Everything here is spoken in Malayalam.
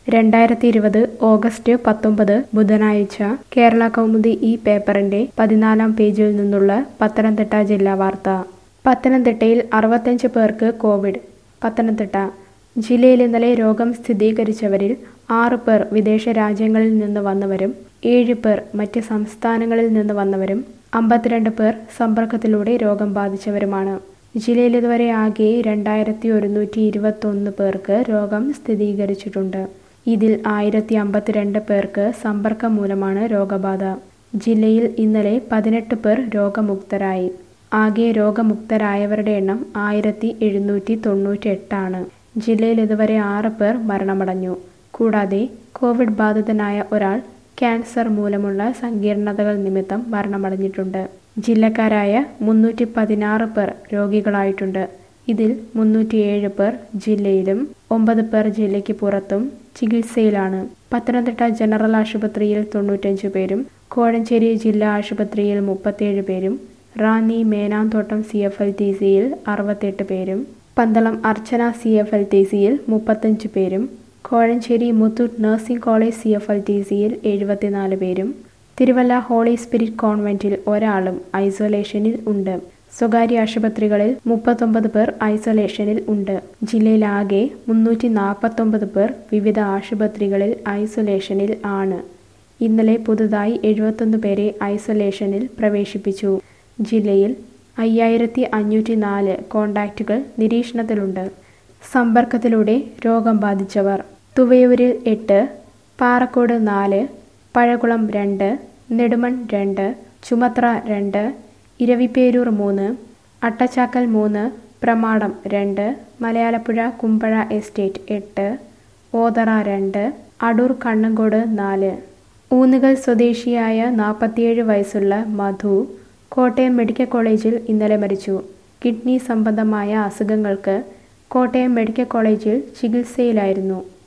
രണ്ടായിരത്തി ഇരുപത് ഓഗസ്റ്റ് പത്തൊമ്പത് ബുധനാഴ്ച കേരള കൗമുദി ഈ പേപ്പറിന്റെ പതിനാലാം പേജിൽ നിന്നുള്ള പത്തനംതിട്ട ജില്ലാ വാർത്ത പത്തനംതിട്ടയിൽ അറുപത്തഞ്ച് പേർക്ക് കോവിഡ് പത്തനംതിട്ട ജില്ലയിൽ ഇന്നലെ രോഗം സ്ഥിരീകരിച്ചവരിൽ ആറ് പേർ വിദേശ രാജ്യങ്ങളിൽ നിന്ന് വന്നവരും ഏഴ് പേർ മറ്റ് സംസ്ഥാനങ്ങളിൽ നിന്ന് വന്നവരും അമ്പത്തിരണ്ട് പേർ സമ്പർക്കത്തിലൂടെ രോഗം ബാധിച്ചവരുമാണ് ജില്ലയിൽ ഇതുവരെ ആകെ രണ്ടായിരത്തി ഒരുന്നൂറ്റി ഇരുപത്തൊന്ന് പേർക്ക് രോഗം സ്ഥിരീകരിച്ചിട്ടുണ്ട് ഇതിൽ ആയിരത്തി അമ്പത്തിരണ്ട് പേർക്ക് സമ്പർക്കം മൂലമാണ് രോഗബാധ ജില്ലയിൽ ഇന്നലെ പതിനെട്ട് പേർ രോഗമുക്തരായി ആകെ രോഗമുക്തരായവരുടെ എണ്ണം ആയിരത്തി എഴുന്നൂറ്റി തൊണ്ണൂറ്റി എട്ടാണ് ജില്ലയിൽ ഇതുവരെ ആറ് പേർ മരണമടഞ്ഞു കൂടാതെ കോവിഡ് ബാധിതനായ ഒരാൾ ക്യാൻസർ മൂലമുള്ള സങ്കീർണതകൾ നിമിത്തം മരണമടഞ്ഞിട്ടുണ്ട് ജില്ലക്കാരായ മുന്നൂറ്റി പതിനാറ് പേർ രോഗികളായിട്ടുണ്ട് ഇതിൽ മുന്നൂറ്റിയേഴ് പേർ ജില്ലയിലും ഒമ്പത് പേർ ജില്ലയ്ക്ക് പുറത്തും ചികിത്സയിലാണ് പത്തനംതിട്ട ജനറൽ ആശുപത്രിയിൽ തൊണ്ണൂറ്റഞ്ച് പേരും കോഴഞ്ചേരി ജില്ലാ ആശുപത്രിയിൽ മുപ്പത്തേഴ് പേരും Ranni Menanthottam C F L T സിയിൽ അറുപത്തെട്ട് പേരും Pandalam Archana C F L T സിയിൽ മുപ്പത്തഞ്ച് പേരും Kozhencherry Muthoot nursing college C F L T സിയിൽ എഴുപത്തിനാല് പേരും തിരുവല്ല ഹോളി സ്പിരിറ്റ് കോൺവെന്റിൽ ഒരാളും ഐസൊലേഷനിൽ ഉണ്ട് സ്വകാര്യ ആശുപത്രികളിൽ മുപ്പത്തൊമ്പത് പേർ ഐസൊലേഷനിൽ ഉണ്ട് ജില്ലയിലാകെ മുന്നൂറ്റി നാൽപ്പത്തൊമ്പത് പേർ വിവിധ ആശുപത്രികളിൽ ഐസൊലേഷനിൽ ആണ് ഇന്നലെ പുതുതായി എഴുപത്തൊന്ന് പേരെ ഐസൊലേഷനിൽ പ്രവേശിപ്പിച്ചു ജില്ലയിൽ അയ്യായിരത്തി അഞ്ഞൂറ്റി നാല് കോണ്ടാക്റ്റുകൾ നിരീക്ഷണത്തിലുണ്ട് സമ്പർക്കത്തിലൂടെ രോഗം ബാധിച്ചവർ തുവയൂരിൽ എട്ട് പാറക്കോട് നാല് പഴകുളം രണ്ട് നെടുമൺ രണ്ട് ചുമത്ര രണ്ട് ഇരവിപ്പേരൂർ മൂന്ന് അട്ടച്ചാക്കൽ മൂന്ന് പ്രമാടം രണ്ട് മലയാലപ്പുഴ കുമ്പഴ എസ്റ്റേറ്റ് എട്ട് ഓതറ രണ്ട് അടൂർ കണ്ണങ്കോട് നാല് ഊന്നുകൽ സ്വദേശിയായ നാൽപ്പത്തിയേഴ് വയസ്സുള്ള മധു കോട്ടയം മെഡിക്കൽ കോളേജിൽ ഇന്നലെ മരിച്ചു കിഡ്നി സംബന്ധമായ അസുഖങ്ങൾക്ക് കോട്ടയം മെഡിക്കൽ കോളേജിൽ ചികിത്സയിലായിരുന്നു